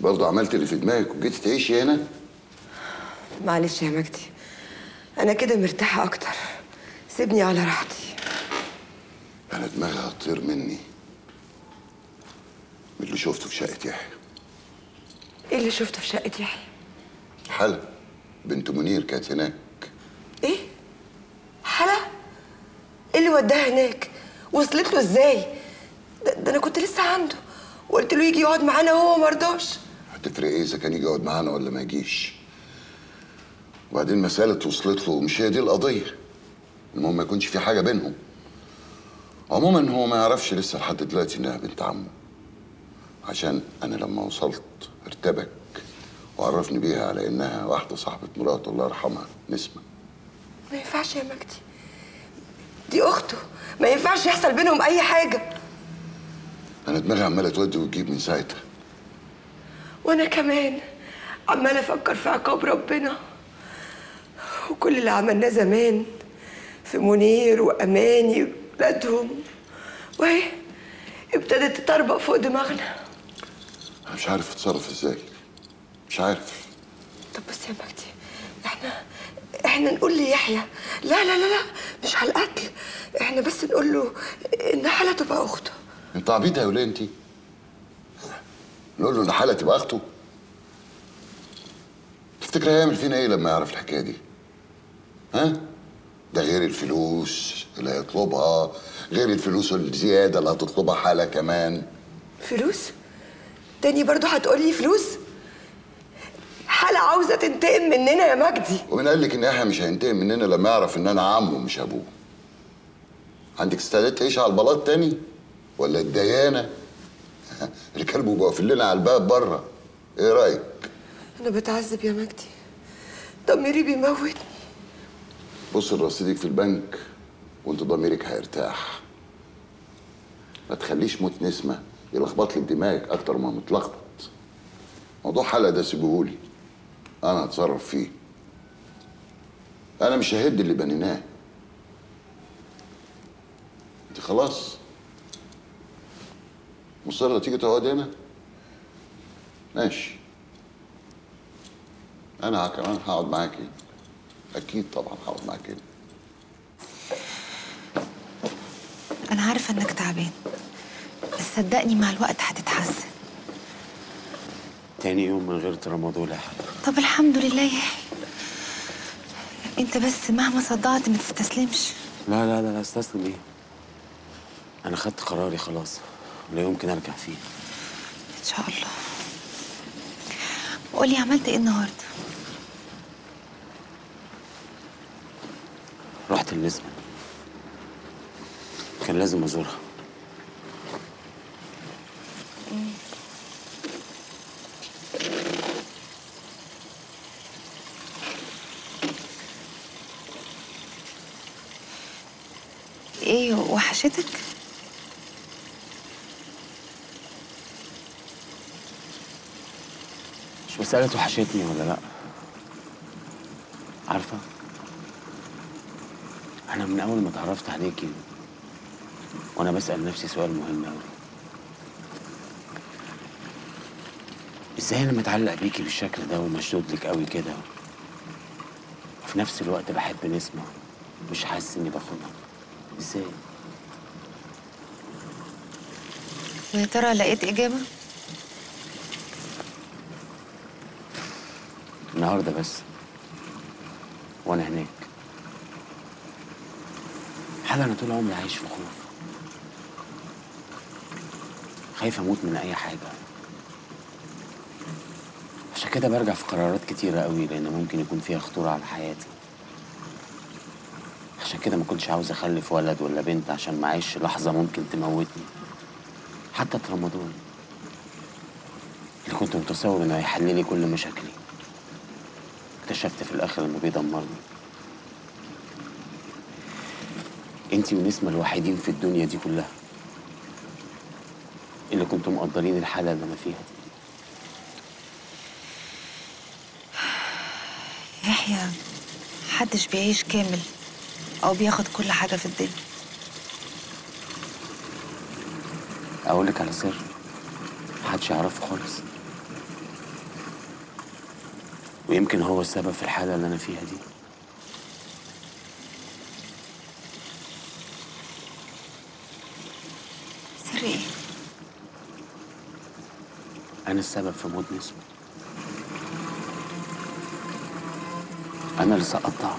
برضه عملت اللي في دماغك وجيتي تعيشي هنا معلش يا مجدي انا كده مرتاحه اكتر سيبني على راحتي انا دماغي هتطير مني من اللي شفته في شقه يحيى ايه اللي شفته في شقه يحيى حلا بنت منير كانت هناك ايه حلا ايه اللي وداها هناك وصلت له ازاي ده, ده انا كنت لسه عنده وقلت له يجي يقعد معانا وهو مرضاش هتفرق ايه اذا كان يجي يقعد معانا ولا ما يجيش وبعدين مسألة وصلت له مش هي دي القضية المهم ما يكونش في حاجة بينهم عموما هو ما يعرفش لسه لحد دلوقتي انها بنت عمه عشان انا لما وصلت ارتبك وعرفني بيها على انها واحدة صاحبة مراته الله يرحمها نسمة ما ينفعش يا مجدي دي اخته ما ينفعش يحصل بينهم اي حاجه انا دماغي عمالة تودي وتجيب من ساعتها وانا كمان عماله افكر في عقاب ربنا وكل اللي عملناه زمان في منير واماني وولادهم وهي ابتدت تطربق فوق دماغنا انا مش عارف اتصرف ازاي مش عارف طب بص يا مجدي احنا احنا نقول ليحيى لا لا لا لا مش على القتل احنا بس نقول له ان حلا تبقى اخته انت عبيطة يا وليه انت نقول له ان حالة تبقى اخته تفتكر هيعمل فينا ايه لما يعرف الحكايه دي ها ده غير الفلوس اللي هيطلبها غير الفلوس الزياده اللي هتطلبها حاله كمان فلوس تاني برضو هتقولي فلوس حلا عاوزه تنتقم مننا يا مجدي ومين قال لك ان يحيى مش هينتقم مننا لما يعرف ان انا عمه مش ابوه عندك استعداد تعيش على البلاط تاني ولا الديانه الكلب بيبقى واقف لنا على الباب بره ايه رايك انا بتعذب يا مجدي ضميري بيموتني بص رصيدك في البنك وانت ضميرك هيرتاح ما تخليش موت نسمة يلخبط لك دماغك اكتر ما متلخبط موضوع حلقة ده سيبهولي انا هتصرف فيه انا مش ههد اللي بنيناه انت خلاص مصرة تيجي تقعد هنا ماشي انا كمان هقعد معاكي اكيد طبعا هقعد معاكي هنا أنا عارفة إنك تعبان بس صدقني مع الوقت هتتحسن تاني يوم من غير ترامادول يا حبيبي طب الحمد لله يا يحيى أنت بس مهما صدعت ما تستسلمش لا لا لا لا استسلم ايه انا خدت قراري خلاص لا يمكن ارجع فيه إن شاء الله قولي عملت إيه النهاردة رحت النسبة كان لازم ازورها إيه وحشتك؟ مش مسألة وحشتني ولا لا عارفة أنا من أول ما اتعرفت عليكي وأنا بسأل نفسي سؤال مهم أوي إزاي أنا متعلق بيكي بالشكل ده ومشدود لك أوي كده وفي نفس الوقت بحب نسمة مش حاسس إني باخدها إزاي؟ ويا ترى لقيت إجابة؟ النهارده بس وانا هناك حاجة انا طول عمري عايش في خوف خايف اموت من اي حاجه عشان كده برجع في قرارات كتيره قوي لان ممكن يكون فيها خطوره على حياتي عشان كده ما كنتش عاوز اخلف ولد ولا بنت عشان ما اعيش لحظه ممكن تموتني حتى رمضان اللي كنت متصور انه هيحل لي كل مشاكلي اكتشفت في الاخر انه بيدمرني انتي ونسمة الوحيدين في الدنيا دي كلها اللي كنتوا مقدرين الحالة اللي انا فيها دي يحيى محدش بيعيش كامل أو بياخد كل حاجة في الدنيا اقول لك على سر محدش يعرفه خالص ويمكن هو السبب في الحالة اللي أنا فيها دي سر ايه أنا السبب في موت نسمة أنا اللي سقطتها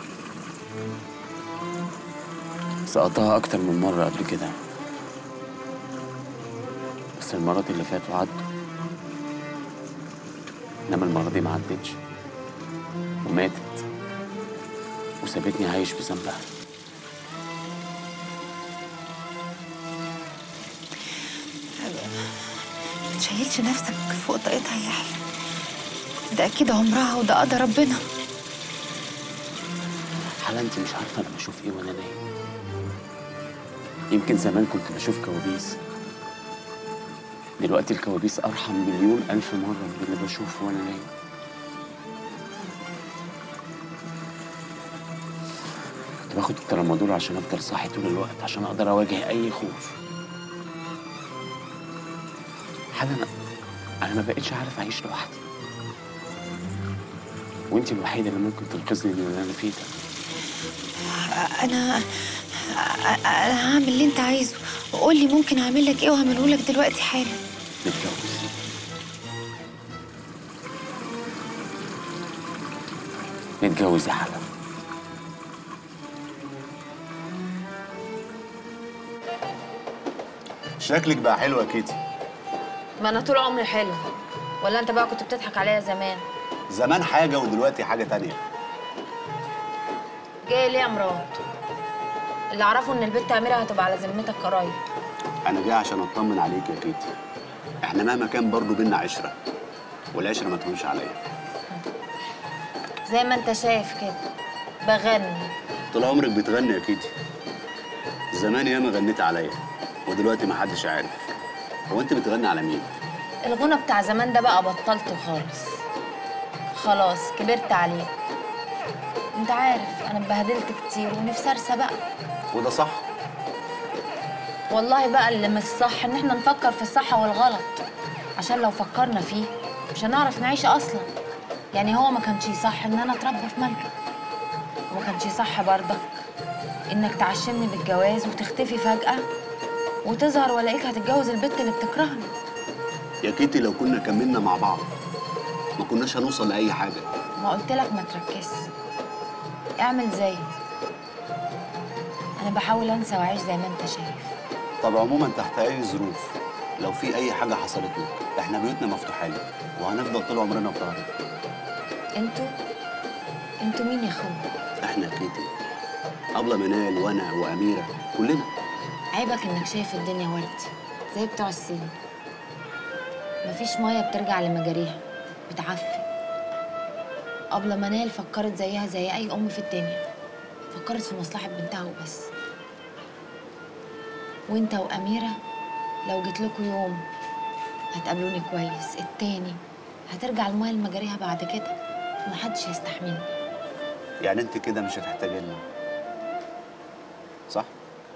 سقطتها أكتر من مرة قبل كده بس المرات اللي فاتوا عدوا إنما المرة دي ما عدتش وماتت وسابتني عايش بذنبها ما تشيلش نفسك فوق طاقتها يا يحيى ده اكيد عمرها وده قدر ربنا حالا انت مش عارفه انا بشوف ايه وانا نايم يمكن زمان كنت بشوف كوابيس دلوقتي الكوابيس ارحم مليون الف مره من اللي بشوفه وانا نايم كنت باخد الترامادول عشان افضل صاحي طول الوقت عشان اقدر اواجه اي خوف حالا انا انا ما بقتش عارف اعيش لوحدي وانت الوحيده اللي ممكن تنقذني من اللي انا فيه ده انا انا هعمل اللي انت عايزه وقول لي ممكن اعمل لك ايه وهعمله لك دلوقتي حالا نتجوز نتجوز يا حلا شكلك بقى حلو يا كيتي ما انا طول عمري حلو ولا انت بقى كنت بتضحك عليا زمان زمان حاجة ودلوقتي حاجة تانية جاي ليه يا مراد اللي اعرفه ان البت اميره هتبقى على ذمتك قريب أنا جاي عشان أطمن عليك يا كيتي إحنا مهما كان برضه بينا عشرة والعشرة ما تهونش عليا زي ما انت شايف كده بغني طول عمرك بتغني يا كيتي زمان ياما غنيت عليا ودلوقتي ما حدش عارف هو أنت بتغني على مين؟ الغنى بتاع زمان ده بقى بطلته خالص خلاص كبرت عليه انت عارف انا اتبهدلت كتير ونفسي ارسى بقى وده صح والله بقى اللي مش صح ان احنا نفكر في الصح والغلط عشان لو فكرنا فيه مش هنعرف نعيش اصلا يعني هو ما كانش يصح ان انا اتربى في ملجأ وما كانش يصح برضك انك تعشمني بالجواز وتختفي فجأة وتظهر والاقيك هتتجوز البنت اللي بتكرهني يا كيتي لو كنا كملنا مع بعض ما كناش هنوصل لأي حاجة ما قلت لك ما تركزش اعمل زي انا بحاول انسى واعيش زي ما انت شايف طب عموما تحت أي ظروف لو في أي حاجة حصلت لك إحنا بيوتنا مفتوحة لك وهنفضل طول عمرنا في ظهرك انتوا انتوا مين يا اخويا احنا كيتي أبلة منال وأنا وأميرة كلنا عيبك انك شايف الدنيا وردي زي بتوع الصين مفيش ميه بترجع لمجاريها بتعفي أبلة منال فكرت زيها زي أي أم في الدنيا فكرت في مصلحة بنتها وبس وانت وأميرة لو جيت لكم يوم هتقابلوني كويس التاني هترجع المايه لمجاريها بعد كده ومحدش هيستحملني يعني أنت كده مش هتحتاجي لنا صح؟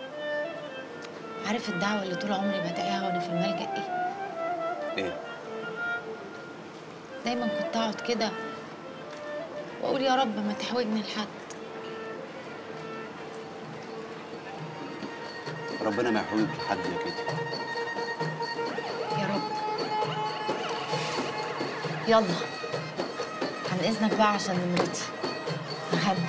عارف الدعوة اللي طول عمري بدعيها وأنا في الملجأ إيه؟ إيه؟ دايما كنت أقعد كده وأقول يا رب ما تحوجني لحد ربنا ما يحوجك لحد يا كيتي يا رب يلا عن إذنك بقى عشان نمرتي هغني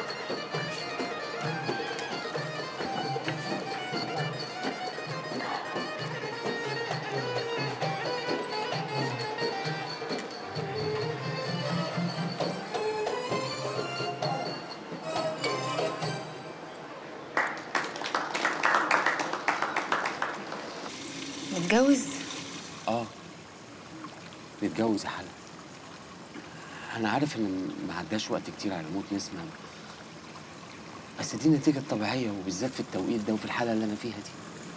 متجوز اه نتجوز يا حلا انا عارف ان ما عداش وقت كتير على موت نسمة بس دي النتيجة الطبيعية وبالذات في التوقيت ده وفي الحالة اللي أنا فيها دي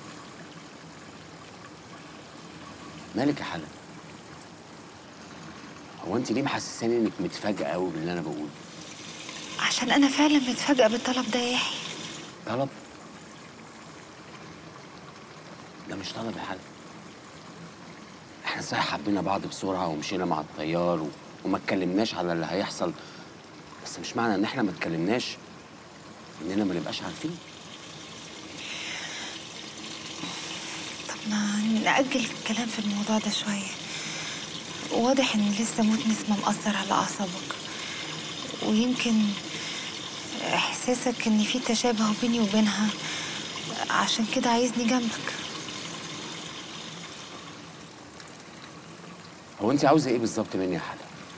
مالك يا حلا هو أنت ليه محسساني إنك متفاجئة قوي باللي أنا بقوله عشان انا فعلا متفاجئه بالطلب ده يا يحيى طلب ده مش طلب يا حلا احنا صحيح حبينا بعض بسرعة ومشينا مع الطيار و... وما اتكلمناش على اللي هيحصل بس مش معنى ان احنا ما اتكلمناش اننا ما نبقاش عارفين طب ما نأجل الكلام في الموضوع ده شوية واضح ان لسه موت نسمة مأثر على أعصابك ويمكن إحساسك إن في تشابه بيني وبينها عشان كده عايزني جنبك هو انت عاوزه ايه بالظبط مني يا حلا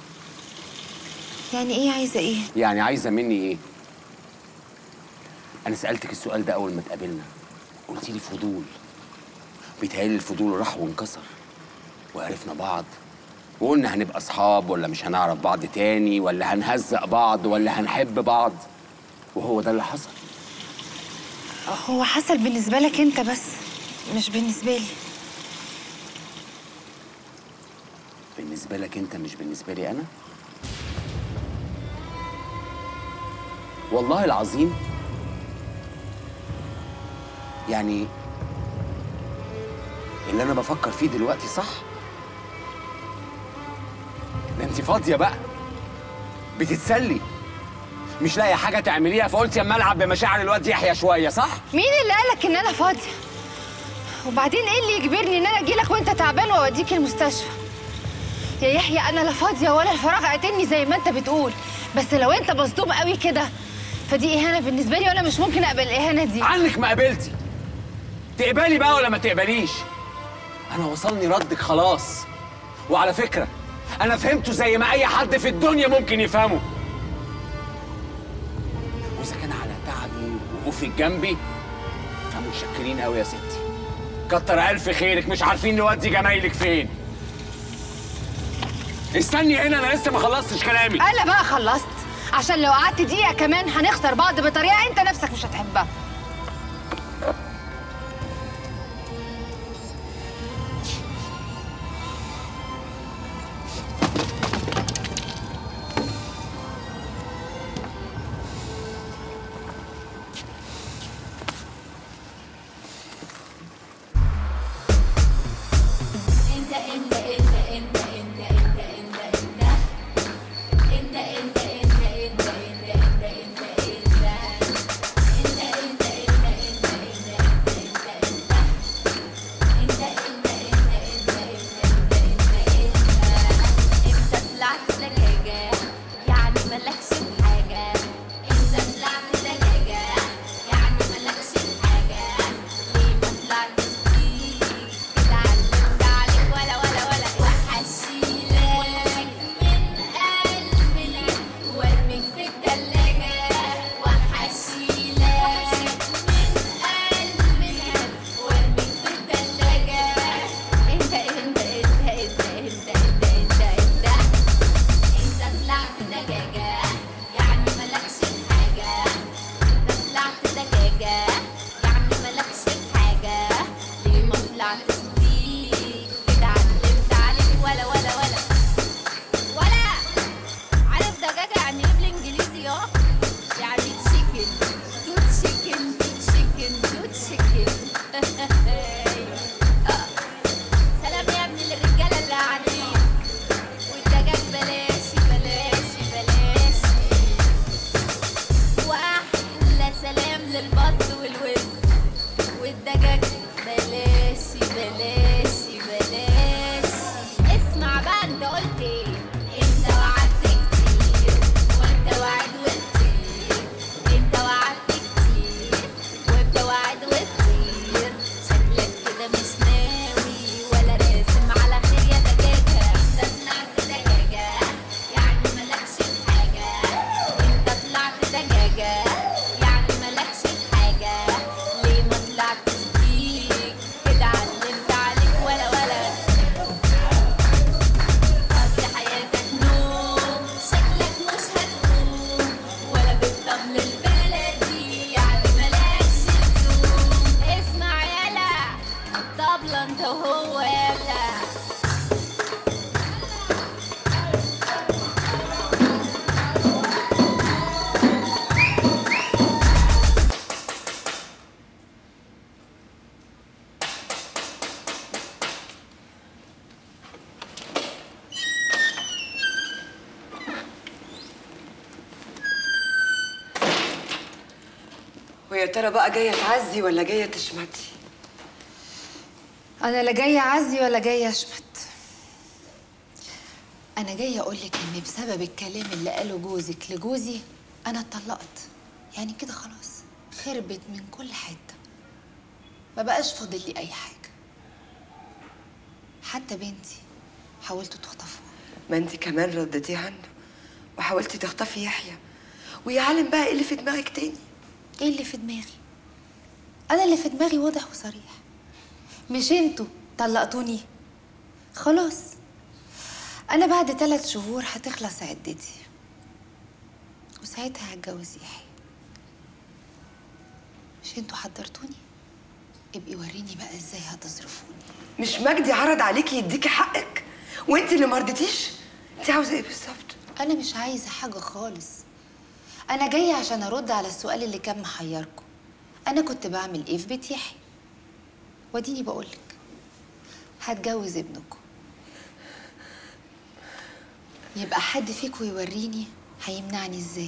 يعني إيه عايزة إيه؟ يعني عايزه مني ايه انا سالتك السؤال ده اول ما اتقابلنا قلت لي فضول بيتهيألي الفضول راح وانكسر وعرفنا بعض وقلنا هنبقى اصحاب ولا مش هنعرف بعض تاني ولا هنهزق بعض ولا هنحب بعض وهو ده اللي حصل هو حصل بالنسبة لك أنت بس مش بالنسبة لي بالنسبه لك انت مش بالنسبه لي انا والله العظيم يعني اللي انا بفكر فيه دلوقتي صح ده انت فاضيه بقى بتتسلي مش لاقي حاجه تعمليها فقلت اما العب بمشاعر الواد يحيى شويه صح مين اللي قالك إن أنا فاضية؟ وبعدين إيه اللي يجبرني إن أنا أجيلك وأنت تعبان وأوديك المستشفى؟ يا يحيى أنا لا فاضية ولا الفراغ قاتلني زي ما أنت بتقول بس لو أنت مصدوم قوي كده فدي إهانة بالنسبة لي وأنا مش ممكن أقبل الإهانة دي عنك ما قبلتي تقبلي بقى ولا ما تقبليش انا وصلني ردك خلاص وعلى فكره انا فهمته زي ما اي حد في الدنيا ممكن يفهمه واذا كان على تعبي ووقوفك جنبي فمتشكرين قوي يا ستي كتر الف خيرك مش عارفين نودي جمايلك فين استني هنا انا لسه ما خلصتش كلامي أنا بقى خلصت عشان لو قعدت دقيقة كمان هنخسر بعض بطريقة أنت نفسك مش هتحبها انت طلعت دجاجة يعني مالكش في حاجة انت طلعت دجاجة يعني مالكش في حاجة ليه ما طلعتش فيك كده علمت عليك ولا ولا ولا وحشيلك من قلبي وارميك في التلاجة وحشيلك من قلبي وارميك في التلاجة انت انت انت انت انت انت انت انت انت طلعت دجاجة يعني مالكش في حاجة انت طلعت دجاجة يعني مالكش في حاجة ليه ما طلعتش فيك كده علمت عليك ولا ولا ولا ولا عارف دجاجة يعني ايه بالانجليزي اه يعني تشيكن تو تشيكن تو تشيكن تو تشيكن سلام يا ابن الرجالة اللي قاعدين والدجاج بلاشي بلاشي بلاشي واحلى سلام للبط والوز والدجاج بلاشي بلاشي بلاشي اسمع بقى انت قلت ايه انت وعدت كتير وانت وعد وكتير انت وعدت كتير وانت وعد وكتير شكلك كده مش ناوي ولا راسم على خير يا دجاجة انت طلعت دجاجة يعني مالكش في حاجة انت طلعت دجاجة يعني مالكش في حاجة ليه ما طلعتش فيك كده علمت عليك ولا ولا قضي حياتك نوم شكلك مش هتقوم ولا بالطبل البلدي يعني مالكش لزوم اسمع يالا الطبلة انت وهو يالا ويا ترى بقى جايه تعزي ولا جايه تشمتي انا لا جايه اعزي ولا جايه اشمت انا جايه اقول لك ان بسبب الكلام اللي قاله جوزك لجوزي انا اتطلقت يعني كده خلاص خربت من كل حته ما بقاش فاضل لي اي حاجه حتى بنتي حاولتوا تخطفوها ما انت كمان رديتي عنه وحاولتي تخطفي يحيى ويا عالم بقى ايه اللي في دماغك تاني ايه اللي في دماغي انا اللي في دماغي واضح وصريح مش انتوا طلقتوني خلاص انا بعد ثلاث شهور هتخلص عدتي وساعتها هتجوز يحيى مش انتوا حضرتوني ابقي وريني بقى ازاي هتصرفوني مش مجدي عرض عليكي يديكي حقك وانت اللي ما رضيتيش انت عاوزه ايه بالظبط انا مش عايزه حاجه خالص انا جايه عشان ارد على السؤال اللي كان محيركم انا كنت بعمل ايه في بيت يحيى واديني بقولك هتجوز ابنكم يبقى حد فيكم يوريني هيمنعني ازاي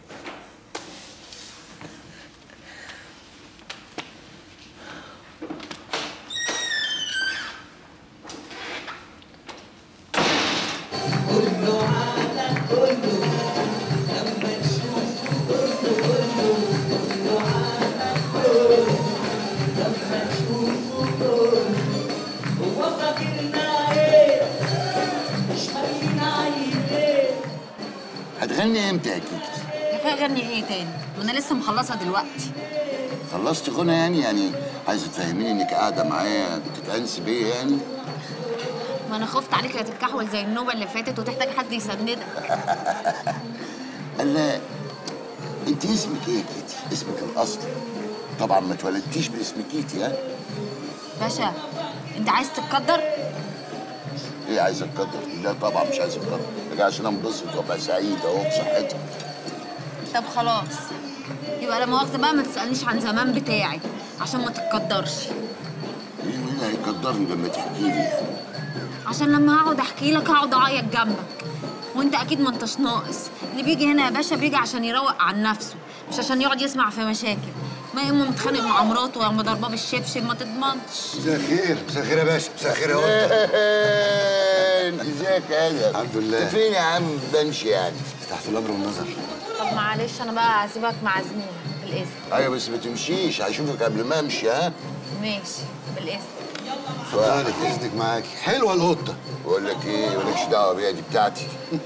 هتغني امتى يا كيكي؟ يا اخي اغني ايه تاني؟ ما انا لسه مخلصه دلوقتي خلصت غنى يعني يعني عايزه تفهميني انك قاعده معايا بتتأنسي بيا يعني؟ ما انا خفت عليك لا تتكحول زي النوبه اللي فاتت وتحتاج حد يسندك قال انت اسمك ايه يا كيتي؟ اسمك الاصلي طبعا ما اتولدتيش باسم كيتي ها؟ باشا انت عايز تتقدر؟ ايه عايزه اتقدر؟ لا طبعا مش عايز اتقدر، ده عشان انبسط وابقى سعيد اهو بصحتي طب خلاص يبقى لا مؤاخذه بقى ما تسالنيش عن زمان بتاعي عشان ما تتقدرش ايه مين هيقدرني لما تحكي لي يعني؟ عشان لما هقعد احكي لك هقعد اعيط جنبك وانت اكيد ما انتش ناقص اللي بيجي هنا يا باشا بيجي عشان يروق عن نفسه مش عشان يقعد يسمع في مشاكل ما يا اما متخانق مع مراته يا اما ضرباه بالشبشب ما تضمنش مساء الخير مساء الخير يا باشا مساء الخير يا قطه ازيك يا ادم؟ الحمد لله. انت فين يا عم بمشي يعني؟ تحت الامر والنظر طب معلش انا بقى هسيبك مع زميلك بالاذن ايوه بس ما تمشيش هشوفك قبل ما امشي ها؟ ماشي بالاذن اتفضلي اذنك معاكي حلوه القطه بقول لك ايه مالكش دعوه بيها دي بتاعتي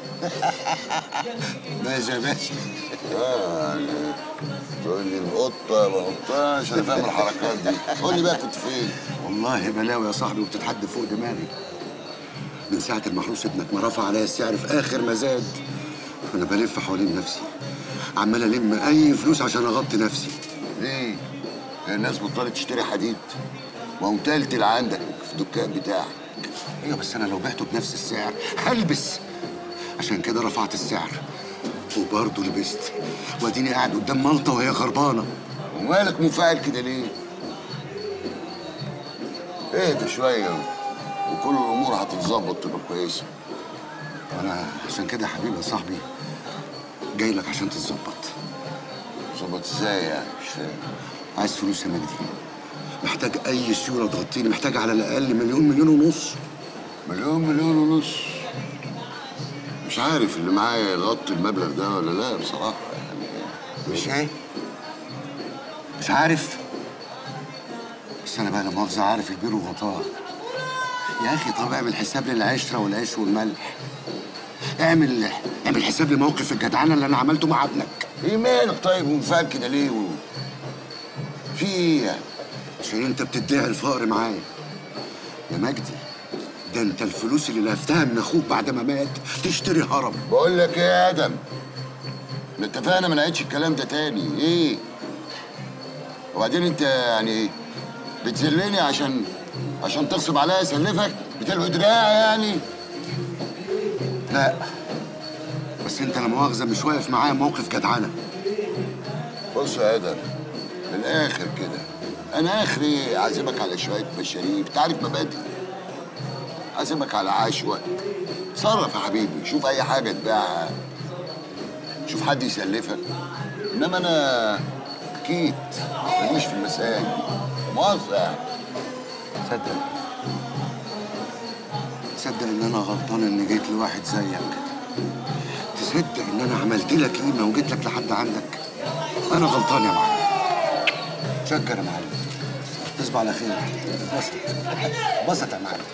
ماشي يا باشا اه يعني تقول لي القطه ما قطاش انا فاهم الحركات دي قول لي بقى كنت فين؟ والله بلاوي يا صاحبي وبتتحد فوق دماغي من ساعة المحروس ابنك ما رفع عليا السعر في آخر ما زاد أنا بلف حوالين نفسي عمال ألم أي فلوس عشان أغطي نفسي ليه؟ هي الناس بطلت تشتري حديد ومتلتل عندك في الدكان بتاعك أيوة بس أنا لو بعته بنفس السعر هلبس عشان كده رفعت السعر وبرضه لبست واديني قاعد قدام مالطة وهي خربانة ومالك منفعل كده ليه؟ اهدى شوية وكل الأمور هتتظبط تبقى كويسة أنا عشان كده يا حبيبي يا صاحبي جاي لك عشان تتظبط تظبط ازاي يعني؟ مش فاهم عايز فلوس يا مجدي محتاج أي سيولة تغطيني محتاج على الأقل مليون مليون ونص مليون مليون ونص مش عارف اللي معايا يغطي المبلغ ده ولا لا بصراحة يعني مش ايه؟ مش عارف؟ بس انا بقى لا مؤاخذة عارف البير وغطاه يا اخي طب اعمل حساب للعشرة والعيش والملح اعمل اعمل حساب لموقف الجدعنة اللي انا عملته مع ابنك ايه مالك طيب منفعل كده ليه؟ و... في ايه يعني؟ عشان انت بتدعي الفقر معايا يا مجدي ده انت الفلوس اللي لفتها من اخوك بعد ما مات تشتري هرم بقول لك ايه يا ادم ما اتفقنا ما نعيدش الكلام ده تاني ايه وبعدين انت يعني بتذلني عشان عشان تغصب عليا اسلفك بتلوي دراعي يعني لا بس انت لا مؤاخذة مش واقف معايا موقف جدعنة بص يا ادم من الاخر كده انا اخري اعزمك على شويه مشاريب تعرف مبادئ اعزمك على عشوة تصرف يا حبيبي شوف اي حاجه تبيعها شوف حد يسلفك انما انا اكيد ماليش في المسائل مؤاخذه يعني تصدق تصدق ان انا غلطان اني جيت لواحد زيك تصدق ان انا عملت لك قيمه وجيت لك لحد عندك انا غلطان يا معلم شكر يا معلم تصبح على خير اتبسط اتبسط يا معلم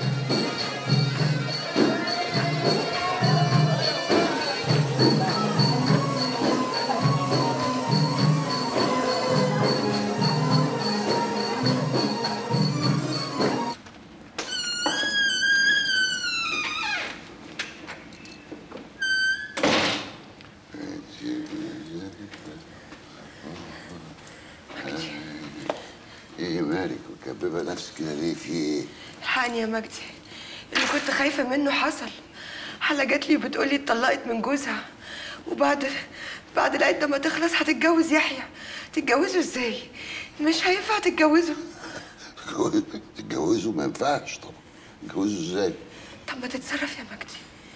ايه مالك مكببه نفسك كده ليه في ايه الحقني يا مجدي اللي كنت خايفة منه حصل حلا جات لي وبتقولي اتطلقت من جوزها وبعد بعد العدة ما تخلص هتتجوز يحيى تتجوزه ازاي؟ مش هينفع تتجوزه تتجوزوا ما ينفعش طبعا تتجوزوا ازاي طب ما تتصرف يا مجدي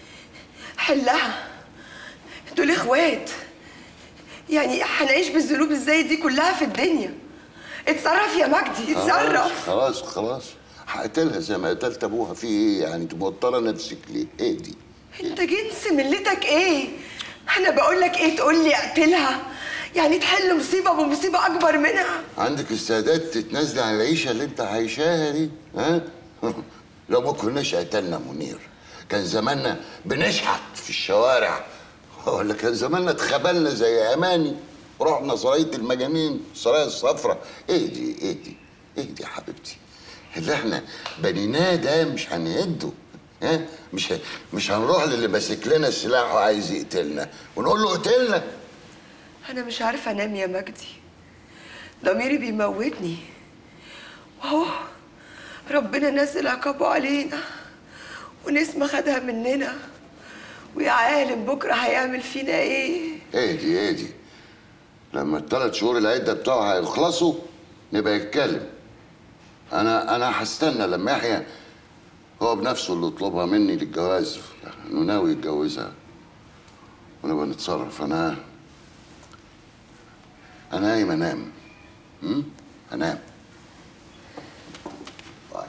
حلها دول اخوات يعني هنعيش بالذنوب ازاي دي كلها في الدنيا اتصرف يا مجدي خلاص اتصرف خلاص خلاص هقتلها زي ما قتلت ابوها في ايه يعني انت موتره نفسك ليه ايه دي انت جنس ملتك ايه انا بقول لك ايه تقول لي اقتلها يعني تحل مصيبه بمصيبه اكبر منها عندك استعداد تتنازلي عن العيشه اللي انت عايشاها دي ها لو ما كناش قتلنا منير كان زماننا بنشحت في الشوارع ولا كان زماننا اتخبلنا زي اماني ورحنا سرايه المجانين السرايا الصفراء ايه دي ايه دي ايه دي يا حبيبتي اللي احنا بنيناه ده مش هنهده ها مش ه- مش هنروح للي ماسك لنا السلاح وعايز يقتلنا ونقول له قتلنا انا مش عارفه انام يا مجدي ضميري بيموتني واهو ربنا نزل عقابه علينا ونسمة خدها مننا ويا عالم بكره هيعمل فينا ايه ايه دي ايه دي لما الثلاث شهور العده بتوعها يخلصوا نبقى يتكلم انا انا هستنى لما يحيى هو بنفسه اللي يطلبها مني للجواز انه ناوي يتجوزها ونبقى نتصرف انا انا قايم انام أم؟ انام باي.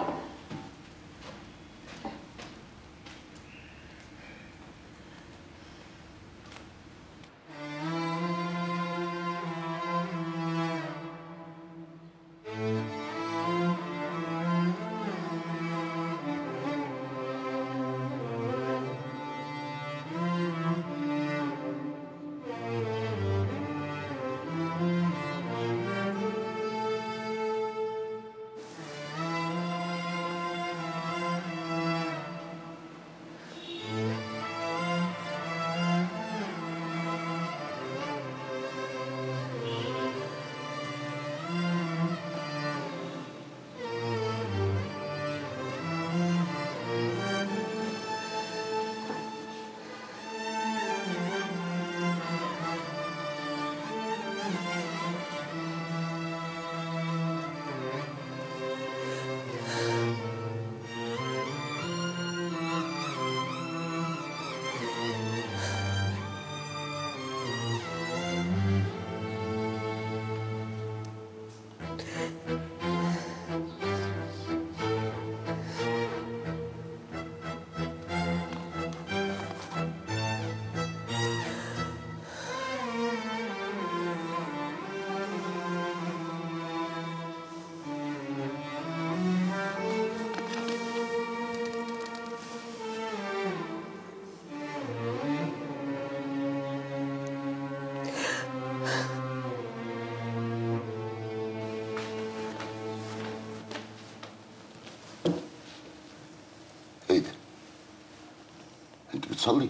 ايه ده انت بتصلي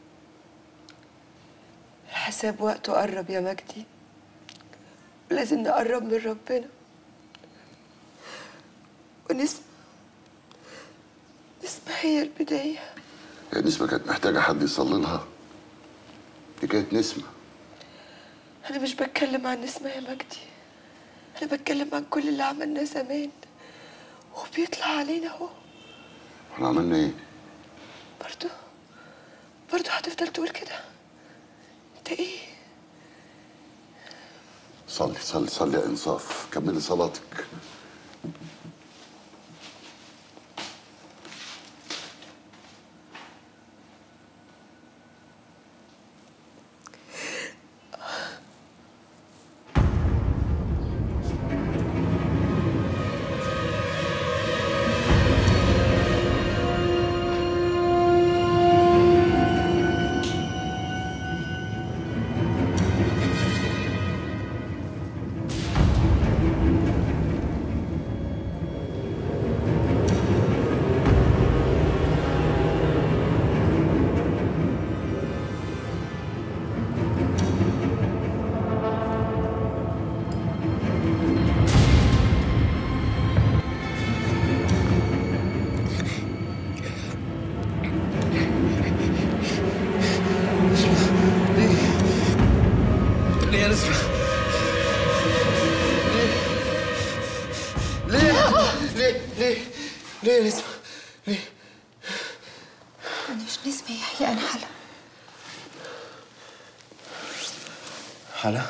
الحساب وقته قرب يا مجدي لازم نقرب من ربنا ونسمع نسمع هي البداية يا نسمة كانت محتاجة حد يصلي لها دي كانت نسمة أنا مش بتكلم عن نسمة يا مجدي أنا بتكلم عن كل اللي عملناه زمان وبيطلع علينا أهو احنا عملنا ايه؟ برضو برضو هتفضل تقول كده أنت إيه؟ صلي صلي صلي يا انصاف كملي صلاتك ليه يا نسمة؟ ليه؟ ليه؟ ليه؟ ليه يا نسمة؟ ليه؟ انا مش نسمة يا يحيى انا حلا حلا؟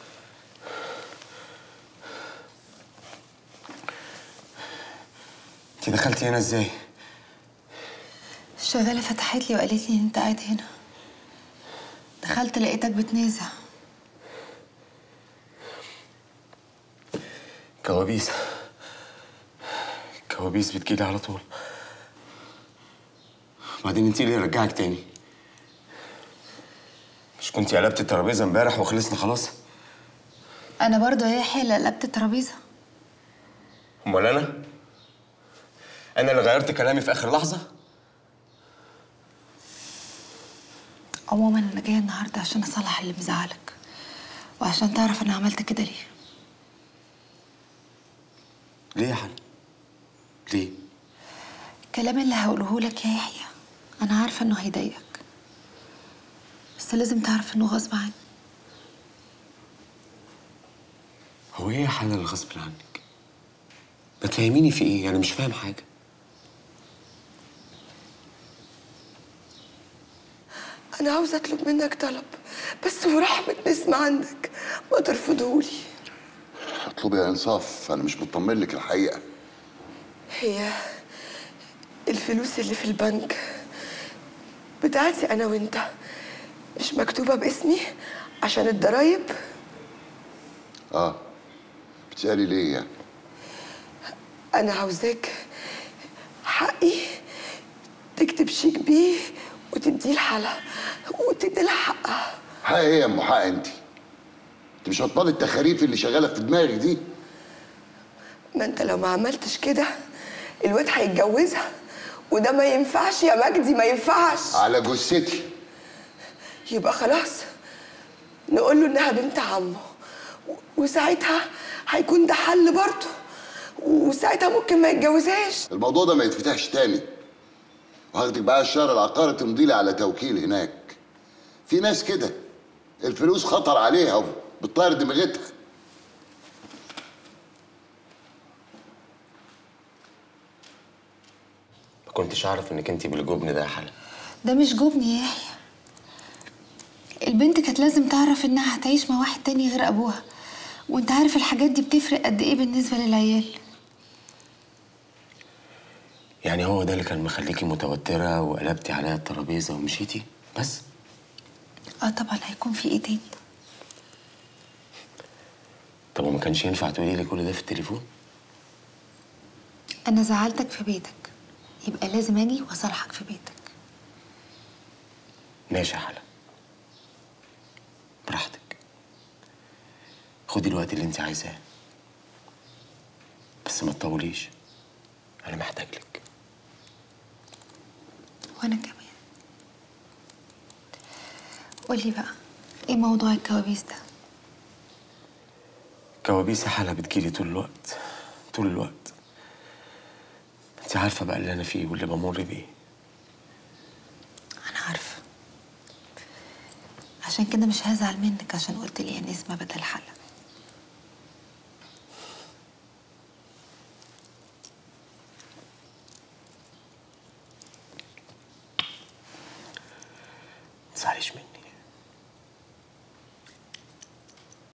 انت دخلتي هنا ازاي؟ الشغالة فتحت لي وقالت لي ان انت قاعد هنا دخلت لقيتك بتنازع كوابيس كوابيس بتجيلي على طول بعدين انت اللي رجعك تاني مش كنتي قلبت الترابيزه امبارح وخلصنا خلاص انا برضو يا يحيى اللي قلبت الترابيزة امال انا انا اللي غيرت كلامي في اخر لحظه عموما انا جاية النهاردة عشان اصلح اللي مزعلك وعشان تعرف انا عملت كده ليه ليه يا حلا ليه الكلام اللي هقوله لك يا يحيى انا عارفة انه هيضايقك بس لازم تعرف انه غصب عني هو ايه يا حلا اللي غصب عنك ما تفهميني في ايه انا مش فاهم حاجه انا عاوزه اطلب منك طلب بس ورحمه نسمة عندك ما ترفضهولي اطلبي يا انصاف انا مش مطمن لك الحقيقه هي الفلوس اللي في البنك بتاعتي انا وانت مش مكتوبه باسمي عشان الضرايب اه بتسالي ليه يعني انا عاوزاك حقي تكتب شيك بيه وتديه لحلا وتدي لها حقها حق ايه يا ام حق انت انت مش هتبطلي التخاريف اللي شغاله في دماغك دي ما انت لو ما عملتش كده الواد هيتجوزها وده ما ينفعش يا مجدي ما ينفعش على جثتي يبقى خلاص نقول له انها بنت عمه و- وساعتها هيكون ده حل برضه وساعتها ممكن ما يتجوزهاش الموضوع ده ما يتفتحش تاني وهاخدك بقى الشهر العقاري تمضي لي على توكيل هناك في ناس كده الفلوس خطر عليها وبتطير دماغتها ما كنتش اعرف انك انت بالجبن ده يا حلا ده مش جبن يا يحيى البنت كانت لازم تعرف انها هتعيش مع واحد تاني غير ابوها وانت عارف الحاجات دي بتفرق قد ايه بالنسبه للعيال يعني هو ده اللي كان مخليكي متوتره وقلبتي عليا الترابيزه ومشيتي بس اه طبعا هيكون في ايه تاني طب وما كانش ينفع تقولي لي كل ده في التليفون انا زعلتك في بيتك يبقى لازم اجي واصالحك في بيتك ماشي يا حلا براحتك خدي الوقت اللي انت عايزاه بس ما تطوليش انا محتاج لك وانا كمان قولي بقى ايه موضوع الكوابيس ده كوابيس يا حلا بتجيلي طول الوقت طول الوقت انت عارفه بقى اللي انا فيه واللي بمر بيه انا عارفه عشان كده مش هزعل منك عشان قلت لي يا نسمه بدل حلا ما تزعليش مني